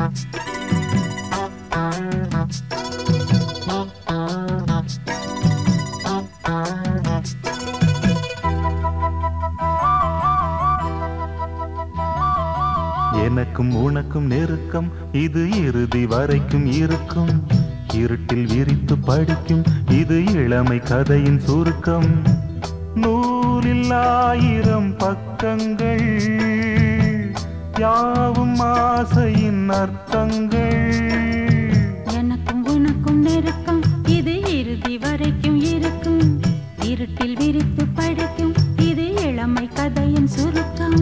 எனக்கும் உனக்கும் நெருக்கம் இது இறுதி வரைக்கும் இருக்கும் இருட்டில் விரித்து படிக்கும் இது இளமை கதையின் சுருக்கம் நூலில் ஆயிரம் பக்கங்கள் யாவும் ஆசையின் அர்த்தங்கள் எனக்கும் உனக்கும் நெருக்கம் இது இறுதி வரைக்கும் இருக்கும் இருட்டில் விரித்து படிக்கும் இது இளமை கதையின் சுருக்கம்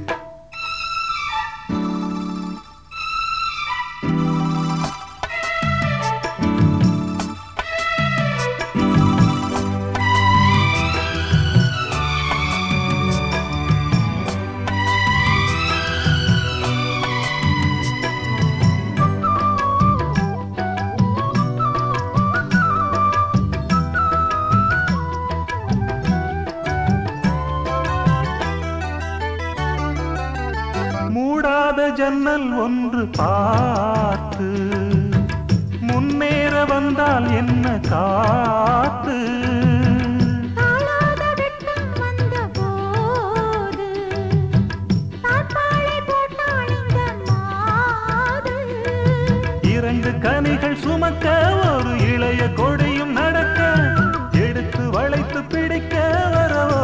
மூடாத ஜன்னல் ஒன்று பார்த்து முன்னேற வந்தால் என்ன காத்து தாழாத வெட்கம் வந்த போது தாழ்பாளை போட்டாள் இந்த மாது இரண்டு கனிகள் சுமக்க ஒரு இளைய கொடியும் நடக்க எடுத்து வளைத்து பிடிக்க வரவோ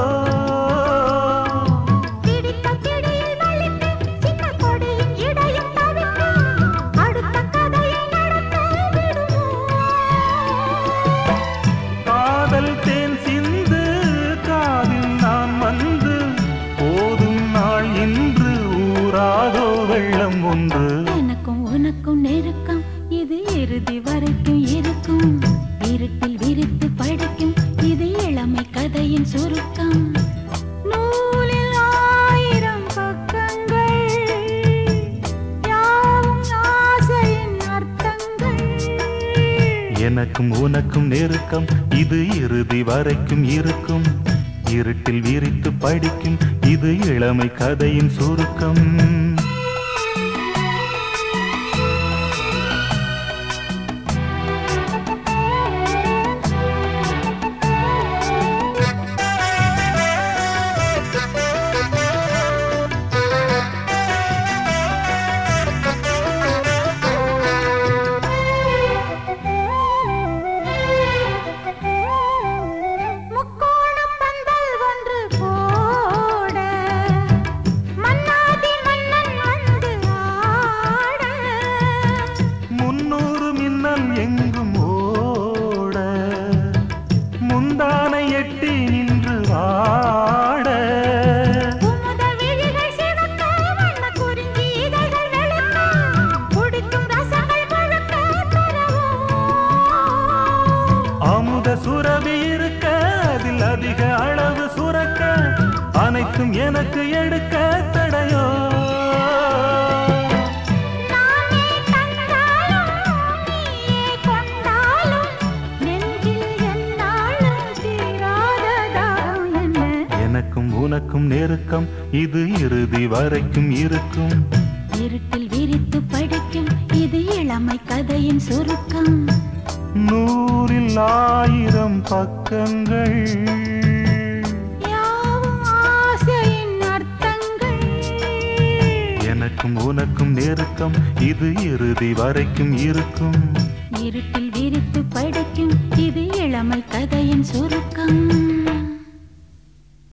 பிடித்த பிடியில் வலித்து சின்ன கொடியின் இடையும் தவிர்த்து அடுத்த கதையை நடத்த விடுமோ காதல் தேன் சிந்து காதில் நான் வந்து போதும் நாள் இன்று ஊராதோ வெள்ளம் ஒன்று எனக்கும் உனக்கும் நெருக்கம் இது இறுதி வரைக்கும் இருக்கும் இருட்டில் விரித்து படிக்கும் இது இளமை கதையின் சுருக்கம் நூலில் ஆயிரம் பக்கங்கள் யாவும் ஆசையின் அர்த்தங்கள் எனக்கும் உனக்கும் நெருக்கம் இது இறுதி வரைக்கும் இருக்கும் இருட்டில் விரித்து படிக்கும் இது இளமை கதையின் சுருக்கம் முக்கோணம் பந்தல் ஒன்று போட மன்னாதி மன்னன் வந்து ஆட முன்னூறு மின்னல் எங்கும் ஓட முந்தானை எட்டி நின்று வாட குமுத விழிகள் சிவக்க வண்ண குறிஞ்சி இதழ்கள் வெளுக்க குடிக்கும் ரசங்கள் பழுக்க தரவோ அமுத சுரவி இருக்க அதில் அதிக அளவு சுரக்க அனைத்தும் எனக்கு எடுக்க தடையோ நானே தந்தாலும் நீயே கொண்டாலும் நெஞ்சில் என்னாலும் தீராததாம் என்ன எனக்கும் உனக்கும் நெருக்கம் இது இறுதி வரைக்கும் இருக்கும் இருட்டில் விரித்து படிக்கும் இது இளமை கதையின் சுருக்கம் நூறில் ஆயிரம் பக்கங்கள் யாவும் ஆசையின் அர்த்தங்கள் எனக்கும் உனக்கும் நெருக்கம் இது இறுதி வரைக்கும் இருக்கும் இருட்டில் விரித்து படிக்கும் இது இளமை கதையின் சுருக்கம்